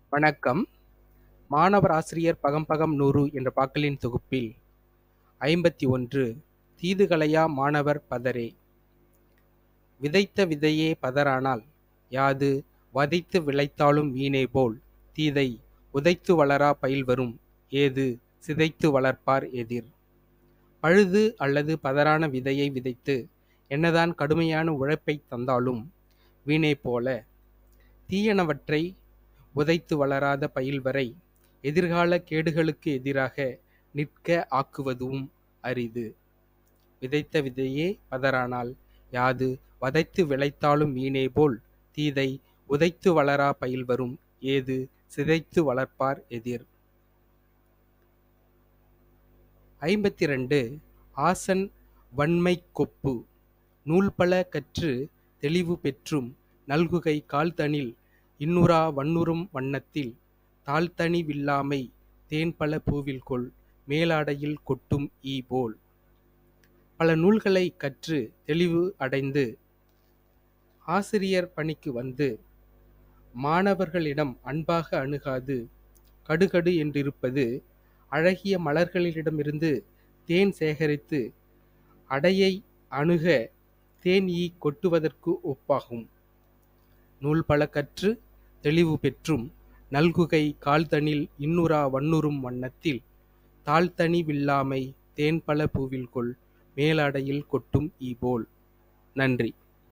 வணக்கம் மாணவர் ஆசிரியர் பகம் பகம் நூறு என்ற பாக்களின் தொகுப்பில் ஐம்பத்தி ஒன்று தீதுகளையா மாணவர் பதரே விதைத்த விதையே பதரானால் யாது வதைத்து விளைத்தாலும் வீணே போல் தீதை உதைத்து வளரா பயில் வரும் ஏது சிதைத்து வளர்ப்பார் எதிர் பழுது அல்லது பதரான விதையை விதைத்து என்னதான் கடுமையான உழைப்பைத் தந்தாலும் வீணே போல தீயனவற்றை உதைத்து வளராத பயில் வரை எதிர்கால கேடுகளுக்கு எதிராக நிற்க ஆக்குவதும் அரிது விதைத்த விதையே பதரானால் யாது வதைத்து விளைத்தாலும் வீணே போல் தீதை உதைத்து வளரா பயில் வரும் ஏது சிதைத்து வளர்ப்பார் எதிர் ஐம்பத்தி ரெண்டு ஆசன் வன்மைக் கொப்பு நூல்பல கற்று தெளிவு பெற்றும் நல்குகை கால்தனில் இன்னுறா வண்ணுறும் வண்ணத்தில் தாழ்த்தனி வில்லாமை தேன்பல பூவில்கொள் மேலாடையில் கொட்டும் ஈ போல் பல நூல்களை கற்று தெளிவு அடைந்து ஆசிரியர் பணிக்கு வந்து மாணவர்களிடம் அன்பாக அணுகாது கடுகடு என்றிருப்பது அழகிய மலர்களிடமிருந்து தேன் சேகரித்து அடையை அணுக தேன் ஈ கொட்டுவதற்கு ஒப்பாகும் நூல் பல கற்று தெளிவு பெற்றும் நல்குகை கால்தனில் இன்னுறா வண்ணுறும் வண்ணத்தில் தாழ்த்தனி வில்லாமை தேன்பல பூவில்கொள் மேலாடையில் கொட்டும் ஈ போல் நன்றி